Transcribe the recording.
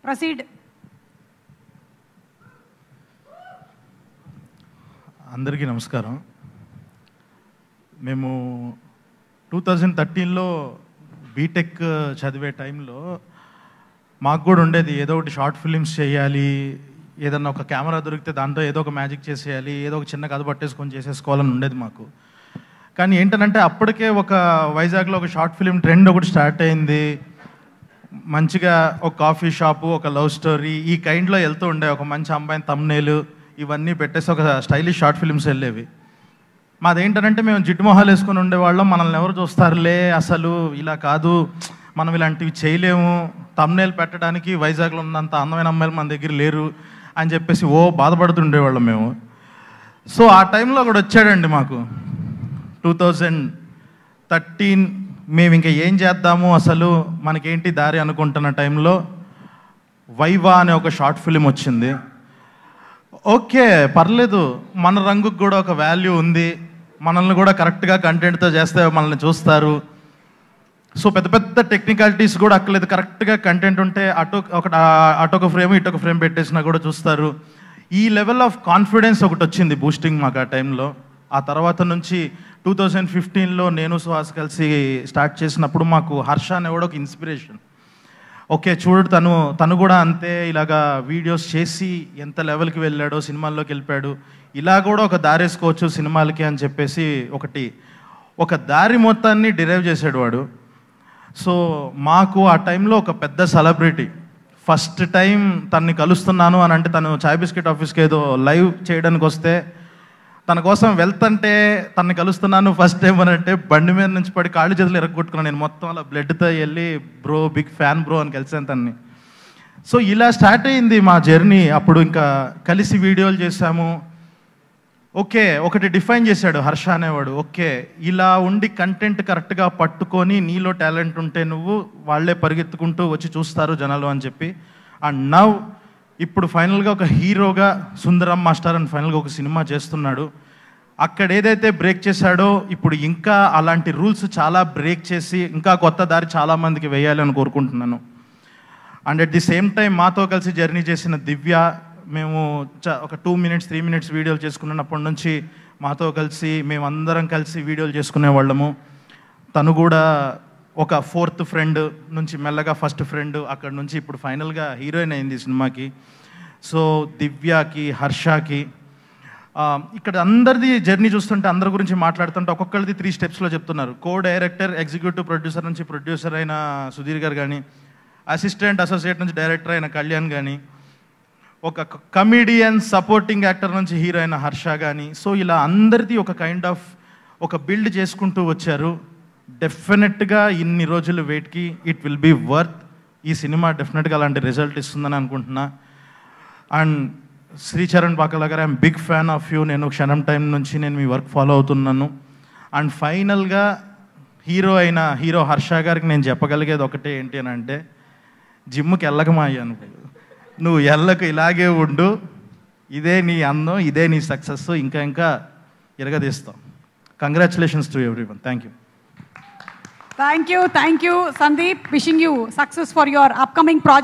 proceed అందరికీ నమస్కారం మేము టూ థౌజండ్ థర్టీన్లో బీటెక్ చదివే టైంలో మాకు కూడా ఉండేది ఏదో ఒకటి షార్ట్ ఫిలిమ్స్ చేయాలి ఏదన్నా ఒక కెమెరా దొరికితే దాంట్లో ఏదో ఒక మ్యాజిక్ చేసేయాలి ఏదో ఒక చిన్న కథ పట్టేసుకొని చేసేసుకోవాలని ఉండేది మాకు కానీ ఏంటంటే అప్పటికే ఒక వైజాగ్లో ఒక షార్ట్ ఫిలిం ట్రెండ్ ఒకటి స్టార్ట్ అయింది మంచిగా ఒక కాఫీ షాపు ఒక లవ్ స్టోరీ ఈ కైండ్లో వెళ్తూ ఉండే ఒక మంచి అమ్మాయిని తమ్నేలు ఇవన్నీ పెట్టేసి ఒక స్టైలిష్ షార్ట్ ఫిల్మ్స్ వెళ్ళేవి మాదేంటంటే మేము జిడ్డు మొహాలు వేసుకొని ఉండేవాళ్ళం మనల్ని ఎవరు చూస్తారులే అసలు ఇలా కాదు మనం ఇలాంటివి చేయలేము తమ్నేలు పెట్టడానికి వైజాగ్లో ఉన్నంత అందమైన అమ్మాయిలు మన దగ్గర లేరు అని చెప్పేసి ఓ బాధపడుతుండేవాళ్ళం మేము సో ఆ టైంలో కూడా వచ్చాడండి మాకు టూ థౌజండ్ థర్టీన్ మేము ఇంకా ఏం చేద్దాము అసలు మనకేంటి దారి అనుకుంటున్న టైంలో వైవా అనే ఒక షార్ట్ ఫిలిం వచ్చింది ఓకే పర్లేదు మన రంగుకు కూడా ఒక వాల్యూ ఉంది మనల్ని కూడా కరెక్ట్గా కంటెంట్తో చేస్తే మనల్ని చూస్తారు సో పెద్ద పెద్ద టెక్నికాలిటీస్ కూడా అక్కర్లేదు కరెక్ట్గా కంటెంట్ ఉంటే అటు ఒక అటొక ఫ్రేమ్ ఇటొక ఫ్రేమ్ పెట్టేసినా కూడా చూస్తారు ఈ లెవెల్ ఆఫ్ కాన్ఫిడెన్స్ ఒకటి వచ్చింది బూస్టింగ్ మాకు ఆ టైంలో ఆ తర్వాత నుంచి టూ థౌజండ్ ఫిఫ్టీన్లో నేను సుహాస్ కలిసి స్టార్ట్ చేసినప్పుడు మాకు హర్ష అనే కూడా ఒక ఇన్స్పిరేషన్ ఓకే చూడు తను తను కూడా అంతే ఇలాగా వీడియోస్ చేసి ఎంత లెవెల్కి వెళ్ళాడో సినిమాల్లోకి వెళ్ళిపోయాడు ఇలా కూడా ఒక దారేసుకోవచ్చు సినిమాలకి అని చెప్పేసి ఒకటి ఒక దారి మొత్తాన్ని డిరైవ్ చేసాడు వాడు సో మాకు ఆ టైంలో ఒక పెద్ద సెలబ్రిటీ ఫస్ట్ టైం తన్ని కలుస్తున్నాను అని అంటే తను చాయ్ బిస్కెట్ ఆఫీస్కి ఏదో లైవ్ చేయడానికి వస్తే తన కోసం వెళ్తుంటే తనని కలుస్తున్నాను ఫస్ట్ టైం అని అంటే బండి మీద నుంచి పడి కాళ్ళు చేతులు ఎరగొట్టుకున్నాను నేను మొత్తం అలా బ్లడ్తో వెళ్ళి బ్రో బిగ్ ఫ్యాన్ బ్రో అని కలిసాను తన్ని సో ఇలా స్టార్ట్ అయింది మా జర్నీ అప్పుడు ఇంకా కలిసి వీడియోలు చేశాము ఓకే ఒకటి డిఫైన్ చేశాడు హర్ష అనేవాడు ఓకే ఇలా ఉండి కంటెంట్ కరెక్ట్గా పట్టుకొని నీలో టాలెంట్ ఉంటే నువ్వు వాళ్ళే పరిగెత్తుకుంటూ వచ్చి చూస్తారు జనాలు అని చెప్పి అండ్ నవ్ ఇప్పుడు ఫైనల్గా ఒక హీరోగా సుందరం మాస్టర్ అని ఫైనల్గా ఒక సినిమా చేస్తున్నాడు అక్కడ ఏదైతే బ్రేక్ చేశాడో ఇప్పుడు ఇంకా అలాంటి రూల్స్ చాలా బ్రేక్ చేసి ఇంకా కొత్త దారి చాలా మందికి వేయాలి అని కోరుకుంటున్నాను and at the same time మాతో కలిసి జర్నీ చేసిన దివ్య మేము చ- ఒక టూ మినిట్స్ త్రీ మినిట్స్ వీడియోలు చేసుకున్నప్పటి నుంచి మాతో కలిసి మేమందరం కలిసి వీడియోలు చేసుకునే వాళ్ళము తను కూడా ఒక ఫోర్త్ ఫ్రెండ్ నుంచి మెల్లగా ఫస్ట్ ఫ్రెండ్ అక్కడ నుంచి ఇప్పుడు ఫైనల్గా హీరోయిన్ అయింది ఈ సినిమాకి సో దివ్యకి హర్షకి ఆ, ఇక్కడ అందరిది జర్నీ చూస్తుంటే అందరి గురించి మాట్లాడుతుంటే ఒక్కొక్కరిది త్రీ స్టెప్స్లో చెప్తున్నారు కో డైరెక్టర్ ఎగ్జిక్యూటివ్ ప్రొడ్యూసర్ నుంచి ప్రొడ్యూసర్ అయిన సుధీర్ గారు కానీ అసిస్టెంట్ అసోసియేట్ నుంచి డైరెక్టర్ అయిన కళ్యాణ్ కానీ ఒక కమిడియన్ సపోర్టింగ్ యాక్టర్ నుంచి హీరో అయిన హర్ష కానీ సో ఇలా అందరిది ఒక కైండ్ ఆఫ్ ఒక బిల్డ్ చేసుకుంటూ వచ్చారు డెఫినెట్గా ఇన్ని రోజులు వెయిట్కి ఇట్ విల్ బీ వర్త్ ఈ సినిమా డెఫినెట్గా అలాంటి రిజల్ట్ ఇస్తుందని అనుకుంటున్నా and Sricharan Pakala garu I'm big fan of you నేను క్షణం టైం నుంచి నేను మీ వర్క్ ఫాలో అవుతున్నాను అండ్ ఫైనల్గా హీరో అయిన హీరో హర్ష గారికి నేను చెప్పగలిగేది ఒకటే ఏంటి అని అంటే జిమ్కి వెళ్ళకమా అయ్యాను నువ్వు ఎల్లకు ఇలాగే ఉండు ఇదే నీ అందం ఇదే నీ సక్సెస్ ఇంకా ఇంకా ఇరగదీస్తాం congratulations to every one thank you thank you thank you Sandeep wishing you success for your upcoming project